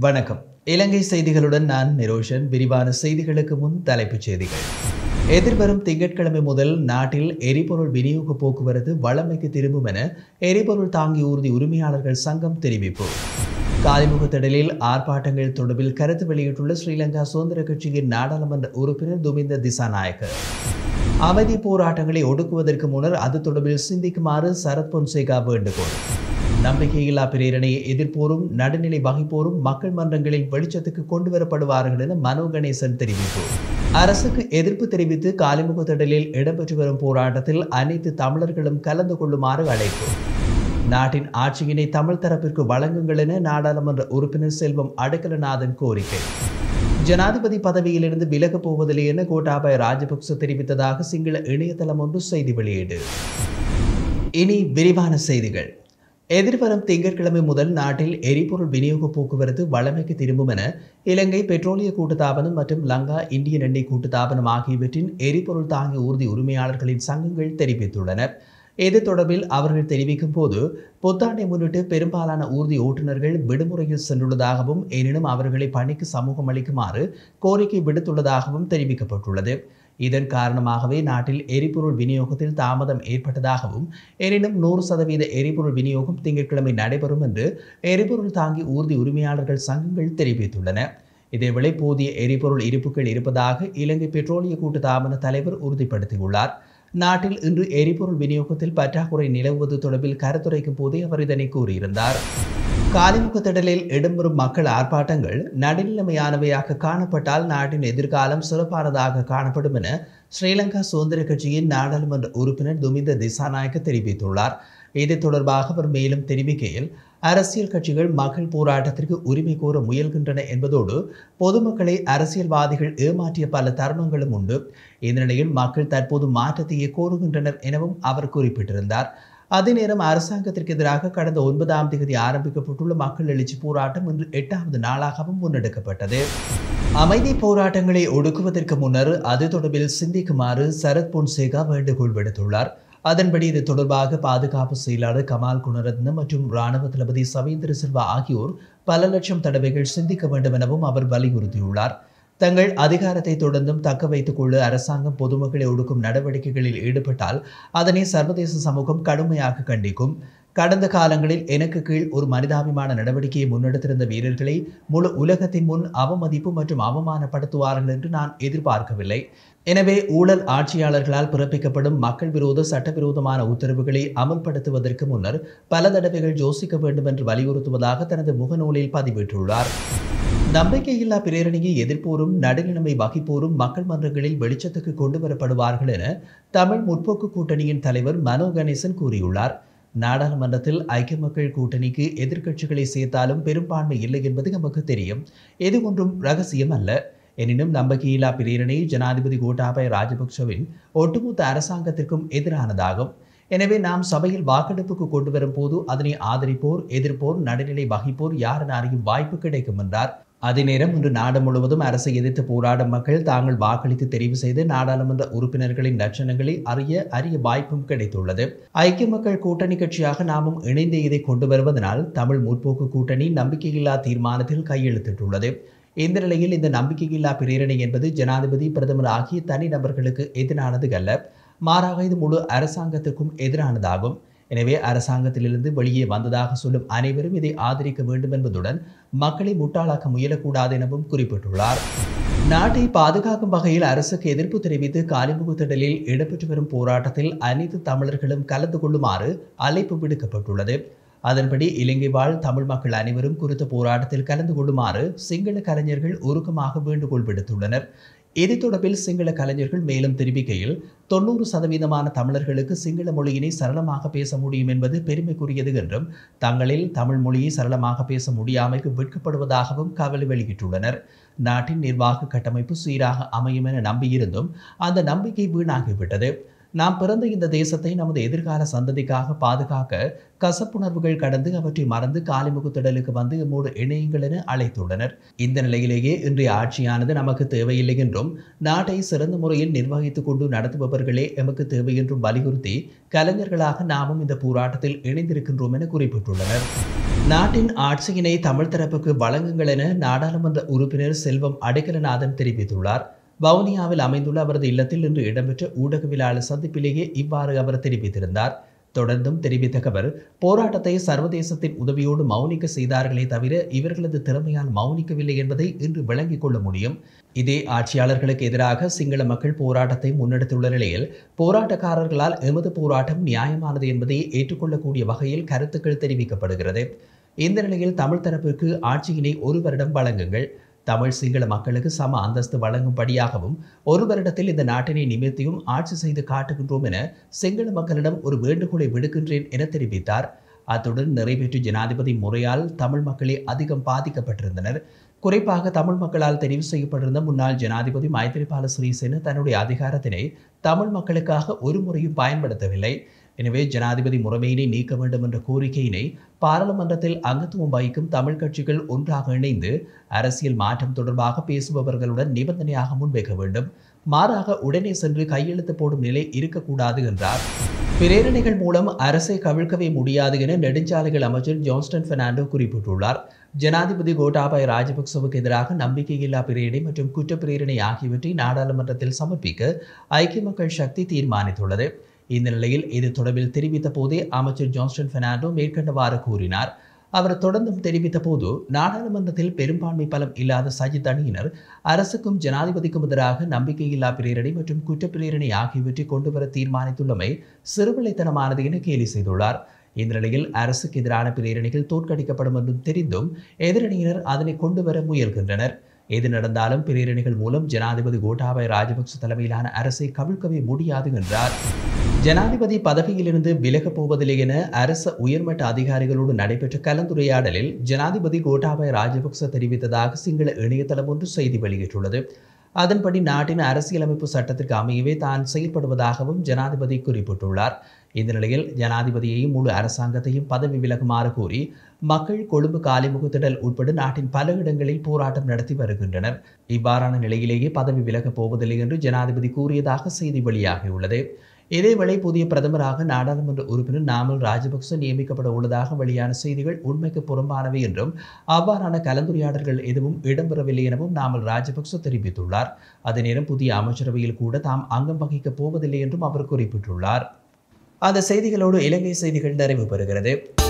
வணக்கம் இலங்கை செய்திகளுடன் நான் நிரோஷன் விரிவான செய்திகளுக்கு முன் தலைப்புச் செய்திகள் எதிர்வரும் திங்கட்கிழமை முதல் நாட்டில் எரிபொருள் விநியோக போக்குவரத்து வழமைக்கு திரும்பும் என எரிபொருள் தாங்கி ஊர்தி உரிமையாளர்கள் சங்கம் தெரிவிப்பு காலிமுக திடலில் ஆர்ப்பாட்டங்கள் தொடர்பில் கருத்து வெளியிட்டுள்ள ஸ்ரீலங்கா சுதந்திர கட்சியின் நாடாளுமன்ற உறுப்பினர் துமிந்த திசாநாயக்க அமைதி போராட்டங்களை ஒடுக்குவதற்கு முன்னர் அது தொடர்பில் சிந்திக்குமாறு சரத் பொன்சேகா வேண்டுகோள் நம்பிக்கையில்லா பிரேரணையை எதிர்ப்போரும் நடுநிலை வகிப்போரும் மக்கள் மன்றங்களில் வெளிச்சத்துக்கு கொண்டு வரப்படுவார்கள் என மனோ கணேசன் தெரிவிப்பு அரசுக்கு எதிர்ப்பு தெரிவித்து காலிமுக திடலில் இடம்பெற்று வரும் போராட்டத்தில் அனைத்து தமிழர்களும் கலந்து கொள்ளுமாறு அழைப்பு நாட்டின் ஆட்சியினை தமிழ் தரப்பிற்கு வழங்குங்கள் என நாடாளுமன்ற உறுப்பினர் செல்வம் அடுக்கலநாதன் கோரிக்கை ஜனாதிபதி பதவியிலிருந்து விலகப் போவதில்லை என கோட்டாபய ராஜபக்ச தெரிவித்ததாக சிங்கள இணையதளம் ஒன்று செய்தி வெளியீடு இனி விரிவான செய்திகள் எதிர்வரும் திங்கட்கிழமை முதல் நாட்டில் எரிபொருள் விநியோக போக்குவரத்து வழமைக்கு திரும்பும் என இலங்கை பெட்ரோலிய கூட்டுத்தாபனம் மற்றும் லங்கா இந்தியன் எண்ணெய் கூட்டுத்தாபனம் ஆகியவற்றின் எரிபொருள் தாங்கி ஊர்தி உரிமையாளர்களின் சங்கங்கள் தெரிவித்துள்ளனர் இது தொடர்பில் அவர்கள் தெரிவிக்கும் போது புத்தாண்டை முன்னிட்டு பெரும்பாலான ஊர்தி ஓட்டுநர்கள் விடுமுறையில் சென்றுள்ளதாகவும் எனினும் அவர்களை பணிக்கு சமூகம் அளிக்குமாறு கோரிக்கை விடுத்துள்ளதாகவும் தெரிவிக்கப்பட்டுள்ளது இதன் காரணமாகவே நாட்டில் எரிபொருள் விநியோகத்தில் தாமதம் ஏற்பட்டதாகவும் எனினும் நூறு சதவீத எரிபொருள் விநியோகம் திங்கட்கிழமை நடைபெறும் என்று எரிபொருள் தாங்கி ஊர்தி உரிமையாளர்கள் சங்கங்கள் தெரிவித்துள்ளன இதேவேளை போதிய எரிபொருள் இருப்புகள் இருப்பதாக இலங்கை பெட்ரோலிய கூட்டுத்தாபன தலைவர் உறுதிப்படுத்தியுள்ளார் நாட்டில் இன்று எரிபொருள் விநியோகத்தில் பற்றாக்குறை நிலவுவது தொடர்பில் கருத்துரைக்கும் போதே அவர் இதனை கூறியிருந்தார் காலிமுக திடலில் இடம்பெறும் மக்கள் ஆர்ப்பாட்டங்கள் நடுநிலைமையானவையாக காணப்பட்டால் நாட்டின் எதிர்காலம் சிறப்பானதாக காணப்படும் என ஸ்ரீலங்கா சுதந்திர கட்சியின் நாடாளுமன்ற உறுப்பினர் துமிந்த திசாநாயக்க தெரிவித்துள்ளார் இது தொடர்பாக அவர் மேலும் தெரிவிக்கையில் அரசியல் கட்சிகள் மக்கள் போராட்டத்திற்கு உரிமை கோர முயல்கின்றன என்பதோடு பொதுமக்களை அரசியல்வாதிகள் ஏமாற்றிய பல தருணங்களும் உண்டு இந்த நிலையில் மக்கள் தற்போது மாற்றத்தையே கோருகின்றனர் எனவும் அவர் குறிப்பிட்டிருந்தார் அதே நேரம் அரசாங்கத்திற்கு எதிராக கடந்த ஒன்பதாம் தேதி ஆரம்பிக்கப்பட்டுள்ள மக்கள் எழுச்சி போராட்டம் இன்று எட்டாவது நாளாகவும் முன்னெடுக்கப்பட்டது அமைதி போராட்டங்களை ஒடுக்குவதற்கு முன்னர் அது தொடர்பில் சிந்திக்குமாறு சரத் பொன்சேகா வேண்டுகோள் விடுத்துள்ளார் அதன்படி இது தொடர்பாக பாதுகாப்பு செயலாளர் கமால் குணரத்ன மற்றும் இராணுவ தளபதி சவேந்திர சில்வா ஆகியோர் பல லட்சம் தடவைகள் சிந்திக்க வேண்டும் எனவும் அவர் வலியுறுத்தியுள்ளார் தங்கள் அதிகாரத்தை தொடர்ந்தும் தக்க வைத்துக் கொள்ள அரசாங்கம் பொதுமக்களை ஒடுக்கும் நடவடிக்கைகளில் ஈடுபட்டால் அதனை சர்வதேச சமூகம் கடுமையாக கண்டிக்கும் கடந்த காலங்களில் எனக்கு கீழ் ஒரு மனிதாபிமான நடவடிக்கையை முன்னெடுத்திருந்த வீரர்களை முழு உலகத்தின் முன் அவமதிப்பு மற்றும் அவமானப்படுத்துவார்கள் என்று நான் எதிர்பார்க்கவில்லை எனவே ஊழல் ஆட்சியாளர்களால் பிறப்பிக்கப்படும் மக்கள் விரோத சட்டவிரோதமான உத்தரவுகளை அமல்படுத்துவதற்கு முன்னர் பல தடவைகள் யோசிக்க வேண்டும் என்று வலியுறுத்துவதாக தனது முகநூலில் பதிவிட்டுள்ளார் நம்பிக்கையில்லா பிரேரணையை எதிர்ப்போரும் நடுநிலைமை வகிப்போரும் மக்கள் மன்றங்களில் வெளிச்சத்துக்கு கொண்டு வரப்படுவார்கள் என தமிழ் முற்போக்கு கூட்டணியின் தலைவர் மனோ கணேசன் கூறியுள்ளார் நாடாளுமன்றத்தில் ஐக்கிய மக்கள் கூட்டணிக்கு எதிர்க்கட்சிகளை சேர்த்தாலும் பெரும்பான்மை இல்லை என்பது நமக்கு தெரியும் எது ஒன்றும் ரகசியம் அல்ல எனினும் நம்பிக்கையில்லா பிரேரணை ஜனாதிபதி கோட்டாபய ராஜபக்சவின் ஒட்டுமொத்த அரசாங்கத்திற்கும் எதிரானதாகும் எனவே நாம் சபையில் வாக்கெடுப்புக்கு கொண்டு வரும் போது அதனை ஆதரிப்போர் எதிர்ப்போர் நடுநிலை வகிப்போர் யார் என அறியும் வாய்ப்பு கிடைக்கும் என்றார் அதே நேரம் இன்று நாடு முழுவதும் அரசை எதிர்த்து போராடும் மக்கள் தாங்கள் வாக்களித்து தெரிவு செய்து நாடாளுமன்ற உறுப்பினர்களின் லட்சணங்களை அறிய அரிய வாய்ப்பும் கிடைத்துள்ளது ஐக்கிய மக்கள் கூட்டணி கட்சியாக நாமும் இணைந்து இதை கொண்டு வருவதனால் தமிழ் முற்போக்கு கூட்டணி நம்பிக்கையில்லா தீர்மானத்தில் கையெழுத்திட்டுள்ளது இந்த நிலையில் இந்த நம்பிக்கையில்லா பிரேரணை என்பது ஜனாதிபதி பிரதமர் ஆகிய தனி நபர்களுக்கு எதிரானது அல்ல மாறாக இது முழு அரசாங்கத்துக்கும் எதிரானதாகும் எனவே அரசாங்கத்திலிருந்து வெளியே வந்ததாக சொல்லும் அனைவரும் இதை ஆதரிக்க வேண்டும் என்பதுடன் மக்களை முட்டாளாக்க முயலக்கூடாது எனவும் குறிப்பிட்டுள்ளார் நாட்டை பாதுகாக்கும் வகையில் அரசுக்கு எதிர்ப்பு தெரிவித்து காலிமுக திடலில் இடம்பெற்று வரும் போராட்டத்தில் அனைத்து தமிழர்களும் கலந்து கொள்ளுமாறு அழைப்பு விடுக்கப்பட்டுள்ளது அதன்படி இலங்கை வாழ் தமிழ் மக்கள் அனைவரும் குறித்த போராட்டத்தில் கலந்து கொள்ளுமாறு சிங்கள கலைஞர்கள் உருக்கமாக வேண்டுகோள் விடுத்துள்ளனர் இது தொடர்பில் சிங்கள கலைஞர்கள் மேலும் தெரிவிக்கையில் தொண்ணூறு சதவீதமான தமிழர்களுக்கு சிங்கள மொழியினை சரளமாக பேச முடியும் என்பது பெருமைக்குரியது என்றும் தங்களில் தமிழ் மொழியை சரளமாக பேச முடியாமைக்கு வெட்கப்படுவதாகவும் கவலை வெளியிட்டுள்ளனர் நாட்டின் நிர்வாக கட்டமைப்பு சீராக அமையும் என நம்பியிருந்தும் அந்த நம்பிக்கை வீணாகிவிட்டது நாம் பிறந்த இந்த தேசத்தை நமது எதிர்கால சந்ததிக்காக பாதுகாக்க கசப்புணர்வுகள் கடந்து அவற்றை மறந்து காலிமுகத்திடலுக்கு வந்து எம்மோடு இணையுங்கள் என அழைத்துள்ளனர் இந்த நிலையிலேயே இன்றைய ஆட்சியானது நமக்கு தேவையில்லை என்றும் நாட்டை சிறந்த முறையில் நிர்வகித்துக் கொண்டு நடத்துபவர்களே எமக்கு தேவை என்றும் வலியுறுத்தி கலைஞர்களாக நாமும் இந்த போராட்டத்தில் இணைந்திருக்கின்றோம் என குறிப்பிட்டுள்ளனர் நாட்டின் ஆட்சியினை தமிழ் தரப்புக்கு வழங்குங்கள் என நாடாளுமன்ற உறுப்பினர் செல்வம் அடைக்கலநாதன் தெரிவித்துள்ளார் வவுனியாவில் அமைந்துள்ள அவரது இல்லத்தில் இன்று இடம்பெற்ற ஊடகவியலாளர் சந்திப்பிலேயே இவ்வாறு அவர் தெரிவித்திருந்தார் தொடர்ந்தும் தெரிவித்த அவர் போராட்டத்தை சர்வதேசத்தின் உதவியோடு மௌனிக்க செய்தார்களே தவிர இவர்களது திறமையால் மௌனிக்கவில்லை என்பதை இன்று விளங்கிக் கொள்ள முடியும் இதே ஆட்சியாளர்களுக்கு எதிராக சிங்கள மக்கள் போராட்டத்தை முன்னெடுத்துள்ள நிலையில் போராட்டக்காரர்களால் எமது போராட்டம் நியாயமானது என்பதை ஏற்றுக்கொள்ளக்கூடிய வகையில் கருத்துக்கள் தெரிவிக்கப்படுகிறது இந்த நிலையில் தமிழ் தரப்பிற்கு ஆட்சியினை ஒரு வருடம் வழங்குங்கள் தமிழ் சிங்கள மக்களுக்கு சம அந்தஸ்து வழங்கும்படியாகவும் ஒரு வருடத்தில் இந்த நாட்டினை நிமித்தியும் ஆட்சி செய்து காட்டுகின்றோம் என சிங்கள மக்களிடம் ஒரு வேண்டுகோளை விடுக்கின்றேன் என தெரிவித்தார் அத்துடன் நிறைவேற்று ஜனாதிபதி முறையால் தமிழ் மக்களே அதிகம் பாதிக்கப்பட்டிருந்தனர் குறிப்பாக தமிழ் மக்களால் தெரிவு செய்யப்பட்டிருந்த முன்னாள் ஜனாதிபதி மைத்திரிபால சிறிசேன தன்னுடைய அதிகாரத்தினை தமிழ் மக்களுக்காக ஒரு முறையும் பயன்படுத்தவில்லை எனவே ஜனாதிபதி முறைமையினை நீக்க வேண்டும் என்ற கோரிக்கையினை பாராளுமன்றத்தில் அங்கத்துவம் வகிக்கும் தமிழ் கட்சிகள் ஒன்றாக இணைந்து அரசியல் மாற்றம் தொடர்பாக பேசுபவர்களுடன் நிபந்தனையாக முன்வைக்க வேண்டும் மாறாக உடனே சென்று கையெழுத்து போடும் நிலை இருக்கக்கூடாது என்றார் பிரேரணைகள் மூலம் அரசை கவிழ்க்கவே முடியாது என நெடுஞ்சாலைகள் அமைச்சர் ஜான்ஸ்டன் பெர்னாண்டோ குறிப்பிட்டுள்ளார் ஜனாதிபதி கோட்டாபாய ராஜபக்சவுக்கு எதிராக நம்பிக்கையில்லா பிரேரணை மற்றும் குற்ற பிரேரணை ஆகியவற்றை நாடாளுமன்றத்தில் சமர்ப்பிக்க ஐக்கிய மக்கள் சக்தி தீர்மானித்துள்ளது இந்த நிலையில் இது தொடர்பில் தெரிவித்த போதே அமைச்சர் ஜான்ஸ்டன் பெர்னாண்டோ மேற்கண்டவாறு கூறினார் அவர் தொடர்ந்தும் தெரிவித்த போது நாடாளுமன்றத்தில் பெரும்பான்மை பலம் இல்லாத சஜித் அணியினர் அரசுக்கும் ஜனாதிபதிக்கும் எதிராக நம்பிக்கையில்லா பிரேரணை மற்றும் குற்ற பிரேரணை ஆகியவற்றை கொண்டுவர தீர்மானித்துள்ளமை சிறுபிள்ளைத்தனமானது என கேலி செய்துள்ளார் இந்த நிலையில் அரசுக்கு எதிரான பிரேரணைகள் தோற்கடிக்கப்படும் என்றும் தெரிந்தும் எதிரணியினர் அதனை கொண்டு வர முயல்கின்றனர் எது நடந்தாலும் பிரேரணைகள் மூலம் ஜனாதிபதி கோட்டாபய ராஜபக்ச தலைமையிலான அரசை கவிழ்க்கவே முடியாது என்றார் ஜனாதிபதி பதவியிலிருந்து விலகப் போவதில்லை என அரச உயர்மட்ட அதிகாரிகளோடு நடைபெற்ற கலந்துரையாடலில் ஜனாதிபதி கோட்டாபய ராஜபக்ச தெரிவித்ததாக சிங்கள இணையதளம் ஒன்று செய்தி வெளியிட்டுள்ளது அதன்படி நாட்டின் அரசியலமைப்பு சட்டத்திற்கு அமையவே தான் செயல்படுவதாகவும் ஜனாதிபதி குறிப்பிட்டுள்ளார் இந்த நிலையில் ஜனாதிபதியையும் முழு அரசாங்கத்தையும் பதவி விலகுமாறு கூறி மக்கள் கொழும்பு காலிமுகத்திடல் உட்பட நாட்டின் பல இடங்களில் போராட்டம் நடத்தி வருகின்றனர் இவ்வாறான நிலையிலேயே பதவி விலகப் போவதில்லை என்று ஜனாதிபதி கூறியதாக செய்தி வெளியாகியுள்ளது இதேவேளை புதிய பிரதமராக நாடாளுமன்ற உறுப்பினர் நாமல் ராஜபக்ச நியமிக்கப்பட உள்ளதாக வெளியான செய்திகள் உண்மைக்கு புறம்பானவை என்றும் அவ்வாறான கலந்துரையாடல்கள் எதுவும் இடம்பெறவில்லை எனவும் நாமல் ராஜபக்ச தெரிவித்துள்ளார் அதே நேரம் புதிய அமைச்சரவையில் கூட தாம் அங்கம் வகிக்கப் போவதில்லை என்றும் அவர் குறிப்பிட்டுள்ளார் அந்த செய்திகளோடு இலங்கை செய்திகள் நிறைவு பெறுகிறது